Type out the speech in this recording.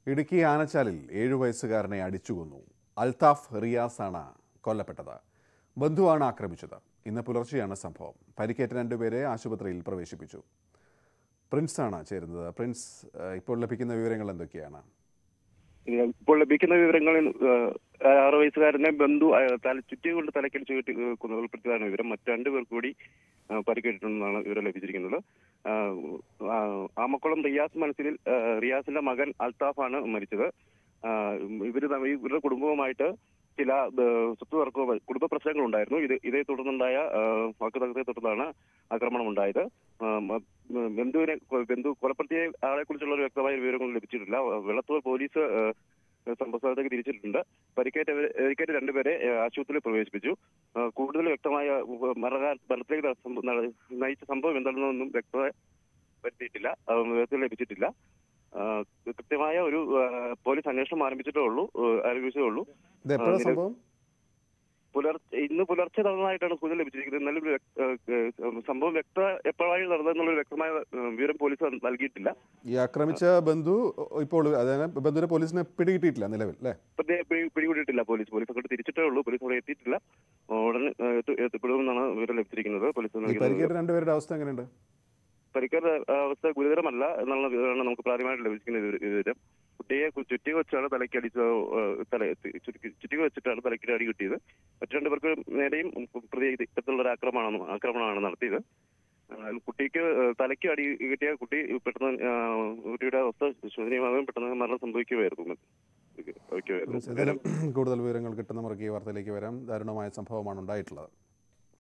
ഇടുക്കി ആനച്ചാലിൽ ഏഴു വയസ്സുകാരനെ അടിച്ചുകൊന്നു അൽതാഫ് റിയാസാണ് കൊല്ലപ്പെട്ടത് ബന്ധുവാണ് ആക്രമിച്ചത് ഇന്ന് പുലർച്ചെയാണ് സംഭവം പരിക്കേറ്റ രണ്ടുപേരെ ആശുപത്രിയിൽ പ്രവേശിപ്പിച്ചു പ്രിൻസ് ആണ് ചേരുന്നത് പ്രിൻസ് ഏഹ്, ഇപ്പോൾ ലഭിക്കുന്ന വിവരങ്ങൾ എന്തൊക്കെയാണ് ഇപ്പോൾ ലഭിക്കുന്ന വിവരങ്ങളിൽ ഏഹ്, ആറ് വയസ്സുകാരനെ ബന്ധു അഹ് തല ചുറ്റി കൊണ്ട് തലക്കടിച്ച് കെട്ടി ഏഹ്, കൊലപ്പെടുത്തിയതാണ് വിവരം മറ്റു രണ്ടു പേർ കൂടി ഏഹ്, പരിക്കേറ്റിട്ടുണ്ടെന്നാണ് വിവരം ലഭിച്ചിരിക്കുന്നത് ആഹ്, ആഹ്, ആമക്കുളം റിയാസ് മനസ്സിൽ ഏഹ്, റിയാസിന്റെ മകൻ അൽത്താഫാണ് മരിച്ചത് ആഹ്, ഇവര് തമ്മിൽ ഇവരുടെ കുടുംബവുമായിട്ട് ചില ഏഹ്, സ്വത്ത് തർക്കവും കുടുംബ പ്രശ്നങ്ങളുണ്ടായിരുന്നു ഇത് ഇതേ തുടർന്നുണ്ടായ ഏഹ്, വാക്കുതർക്കത്തെ തുടർന്നാണ് ആക്രമണം ഉണ്ടായത് ആഹ്, മ- ബന്ധുവിനെ ബന്ധു കൊലപ്പെടുത്തിയ ആളെ കുറിച്ചുള്ള ഒരു വ്യക്തമായ വിവരങ്ങൾ ലഭിച്ചിട്ടില്ല വെള്ളത്തൂർ പോലീസ് ഏഹ്, സംഭവ സ്ഥലത്തേക്ക് തിരിച്ചിട്ടുണ്ട് പരിക്കേറ്റ പരിക്കേറ്റ രണ്ടുപേരെ ഏഹ്, ആശുപത്രിയിൽ പ്രവേശിപ്പിച്ചു ഏഹ്, കൂടുതൽ വ്യക്തമായ ഉവ്വ് മരണ- മരണത്തിലേക്ക് സംഭ- ന- നയിച്ച സംഭവം എന്താണെന്നൊന്നും വ്യക്തത വരുത്തിയിട്ടില്ല ഏഹ്, വിവരത്തിൽ ലഭിച്ചിട്ടില്ല ഏഹ്, കൃത്യമായ ഒരു ഏഹ്, പോലീസ് അന്വേഷണം ആരംഭിച്ചിട്ടേ ഉള്ളൂ ഏഹ്, ആരംഭിച്ചതേ ഉള്ളൂ ഇത് എപ്പോഴാണ് നില- സംഭവം പുലർച്ചെ ഇന്ന് പുലർച്ചെ നടന്നതായിട്ടാണ് സൂചന ലഭിച്ചിരിക്കുന്നത് എന്നാലും ഒരു വ്യക്ത- ഏഹ്, ഏഹ്, സംഭവം വ്യക്ത എപ്പോഴാണ് നടന്നതെന്നുള്ള വ്യക്തമായ ഏഹ്, വിവരം പോലീസ് നൽകിയിട്ടില്ല ഈ ആക്രമിച്ച ബന്ധു ഇപ്പോൾ അതായത് ബന്ധുവിനെ പോലീസിനെ പിടികിട്ടിയിട്ടില്ല നിലവിൽ അല്ലേ പ്രത്യേക പിടി- പിടികൂടിയിട്ടില്ല പോലീസ് പോലീസ് അങ്ങോട്ട് തിരിച്ചിട്ടേ ഉള്ളൂ പോലീസ് അവിടെ എത്തിയിട്ടില്ല ഉടനെ ഏഹ്, എത്തി- എത്തിപ്പെടുമെന്നാണ് വിവരം ലഭിച്ചിരിക്കുന്നത് പോലീസ് ഈ നൽകുന്ന പരിക്കേറ്റ വിവരം. രണ്ടുപേരുടെ അവസ്ഥ എങ്ങനെയുണ്ട് പരിക്കേറ്റ അവസ്ഥ ഗുരുതരമല്ല എന്നുള്ള വിവരമാണ് നമുക്ക് പ്രാഥമികമായിട്ട് ലഭിച്ചിരിക്കുന്ന വിവര- വിവരം കുട്ടിയെ കു- ചുറ്റി വെച്ചാണ് തലയ്ക്ക് അടിച്ച ഏഹ്, തല ചുറ്റി ചുറ്റി വെച്ചിട്ടാണ് തലയ്ക്ക് അടി കിട്ടിയത് മറ്റു രണ്ടുപേർക്ക് നേരെയും പ്രതി ഇത്തരത്തിലുള്ള ഒരു ആക്രമണമാണ് ആക്രമണമാണ് നടത്തിയത് എന്നാൽ കുട്ടിക്ക് ഏഹ്, തലയ്ക്ക് അടി കിട്ടിയ കുട്ടി പെട്ടെന്ന് ഏഹ്, കുട്ടിയുടെ അവസ്ഥ ശോചനീയമാകുകയും പെട്ടെന്ന് മരണം സംഭവിക്കുകയായിരുന്നു പ്രിൻസ്, ഏതായാലും കൂടുതൽ വിവരങ്ങൾ കിട്ടുന്ന മുറയ്ക്ക് ഈ വാർത്തയിലേക്ക് വരാം ദാരുണമായ സംഭവമാണ് ഉണ്ടായിട്ടുള്ളത്